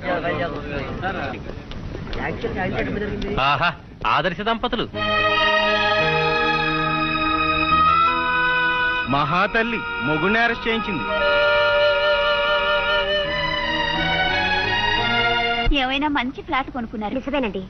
ఆహా ఆదర్శ దంపతులు మహాతల్లి మొగుడిని అరెస్ట్ చేయించింది ఏమైనా మంచి ఫ్లాట్ కొనుక్కున్నారు నిజమేనండి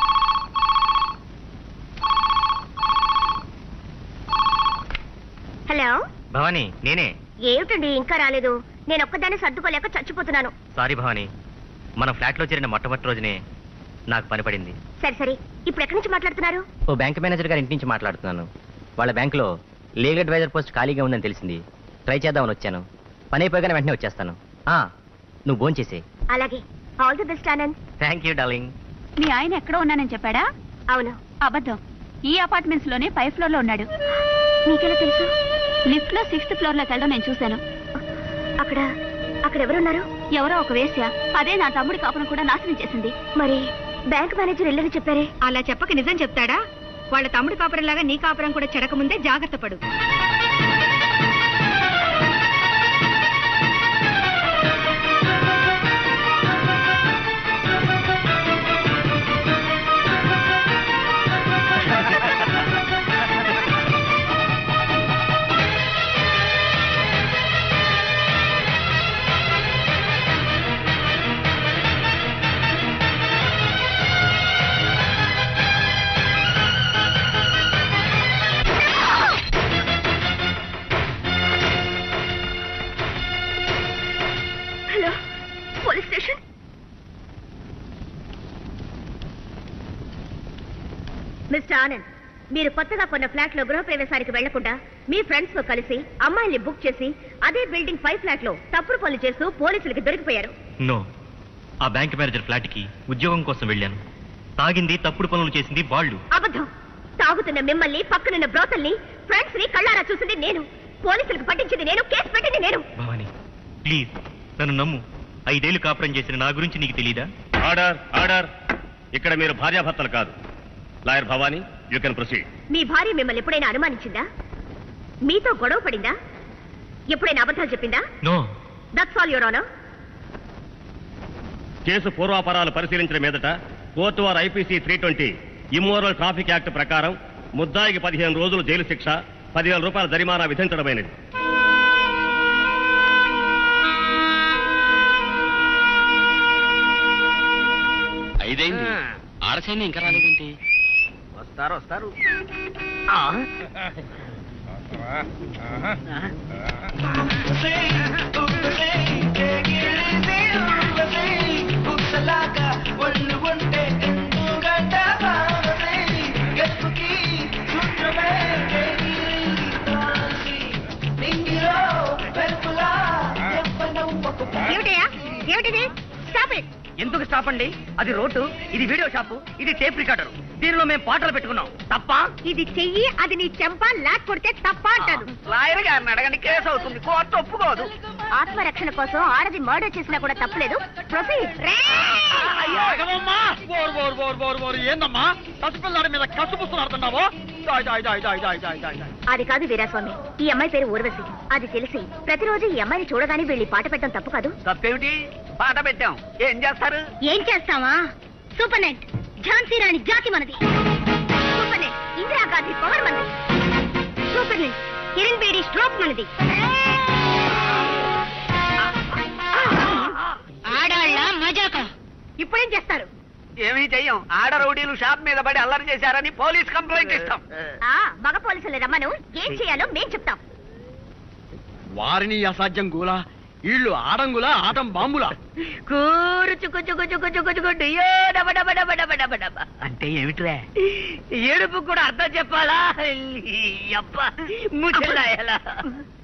హలో భవానీ నేనే ఏమిటండి ఇంకా రాలేదు నేను ఒక్కదాన్ని సర్దుకోలేక చచ్చిపోతున్నాను సారీ భవానీ మన ఫ్లాట్ లో చేరిన మొట్టమొదటి రోజునే నాకు పని పడింది సరే సరే ఇప్పుడు ఎక్కడి నుంచి మాట్లాడుతున్నారు ఓ బ్యాంక్ మేనేజర్ గారి ఇంటి నుంచి మాట్లాడుతున్నాను వాళ్ళ బ్యాంకులో లీగల్ అడ్వైజర్ పోస్ట్ ఖాళీగా ఉందని తెలిసింది ట్రై చేద్దామని వచ్చాను పని అయిపోగానే వెంటనే వచ్చేస్తాను ఆ, నువ్వు ఫోన్ చేసే అలాగే all the best Anand thank you darling మీ ఆయన ఎక్కడ ఉన్నానని చెప్పాడా అవును అబద్ధం ఈ అపార్ట్మెంట్స్ లోనే పై ఫ్లోర్ లో ఉన్నాడు మీకెలా తెలుసు లిఫ్ట్ లో సిక్స్త్ ఫ్లోర్ లోకి వెళ్ళడం నేను చూశాను అక్కడ అక్కడ ఎవరున్నారు ఎవరో ఒక వేశ్య అదే నా తమ్ముడి కాపురం కూడా నాశనం చేసింది మరి బ్యాంక్ మేనేజర్ వెళ్ళని చెప్పారే అలా చెప్పక నిజం చెప్తాడా వాళ్ళ తమ్ముడి కాపురం లాగా నీ కాపురం కూడా చెడక ముందే జాగ్రత్త పడు hello police station mister Anand మీరు కొత్తగా కొన్న ఫ్లాట్ లో గృహప్రవేశానికి వెళ్లకుండా మీ ఫ్రెండ్స్ తో కలిసి అమ్మాయిల్ని బుక్ చేసి అదే బిల్డింగ్ ఫైవ్ ఫ్లాట్ లో తప్పుడు పనులు చేస్తూ పోలీసులకు దొరికిపోయారు నో ఆ బ్యాంక్ మేనేజర్ ఫ్లాట్ కి ఉద్యోగం కోసం వెళ్ళాను తాగింది తప్పుడు పనులు చేసింది వాళ్ళు అబద్ధం తాగుతున్న మిమ్మల్ని పక్కనున్న బ్రోతల్ని ఫ్రెండ్స్ ని కళ్ళారా చూసింది నేను పోలీసులకు పట్టించింది నేను కేసు పెట్టింది నేను భవానీ ప్లీజ్ నన్ను నమ్ము ఐదేళ్లు కాపురం చేసిన నా గురించి నీకు తెలీదా ఆర్డర్ ఆర్డర్ ఇక్కడ మీరు భార్యాభర్తలు కాదు lawyer Bhavani you can proceed మీ భార్య మిమ్మల్ని ఎప్పుడైనా అనుమానించిందా మీతో గొడవ పడిందా ఎప్పుడైనా అబద్ధాలు చెప్పిందా no that's all your honour case పూర్వాపరాలు పరిశీలించిన మీదట కోర్టు వారు IPC three twenty immoral traffic act ప్రకారం ముద్దాయికి పదిహేను రోజులు జైలు శిక్ష పదివేల రూపాయల జరిమానా విధించడమైనది ఐదైంది ఆడసైన్యం ఇంకా రాలేదేంటి వస్తారు వస్తారు ఏమిటయ్యా ఏమిటిది స్టాప్ ఇట్ ఎందుకు స్టాప్ అండి అది రోడ్డు ఇది వీడియో షాపు ఇది టేప్ రికార్డర్ దీనిలో మేము పాటలు పెట్టుకున్నాం తప్ప ఇది చెయ్యి అది నీ చెంప లాక్ కొడితే తప్ప అంటారు లాయర్ గారిని అడగండి కేసు అవుతుంది కోర్టు ఒప్పుకోదు ఆత్మరక్షణ కోసం ఆడది మర్డర్ చేసినా కూడా తప్పలేదు ప్రొసీడ్ ఏందమ్మా పసిపిల్లాడి మీద కసు పుస్తున్నాడుతున్నావో అది కాదు వీరాస్వామి ఈ అమ్మాయి పేరు ఊర్వశి అది తెలిసి ప్రతిరోజు ఈ అమ్మాయిని చూడగానే వెళ్ళి పాట పెట్టడం తప్పు కాదు తప్పేమిటి పాట పెట్టాం ఏం చేస్తారు ఏం చేస్తావా సూపర్ నెట్ ఝాన్సీ రాణి జాతి మనది సూపర్ నెట్ ఇందిరాగాంధీ పవర్ మనది super net Kiran Bedi stroke మనది ఆడాళ్ళ మజాక ఇప్పుడేం చేస్తారు ఏమీ చెయ్యం ఆడ రౌడీలు షాప్ మీద పడి అల్లరి చేశారని పోలీస్ కంప్లైంట్ ఇస్తాం ఆ మగ పోలీసుల రమ్మను ఏం చేయాలో మేం చెప్తాం వారిని అసాధ్యం గూలా వీళ్ళు ఆడంగులా ఆటం బాంబులా కూరు చుక్కు చుక్కు చుక్కు చుక్కు చుక్కు డియో డబ డబ డబ డబ డబ డబ. అంటే ఏమిట్రా ఏడుపు కూడా అర్థం చెప్పాలా అప్ప ముచ్చలాయలా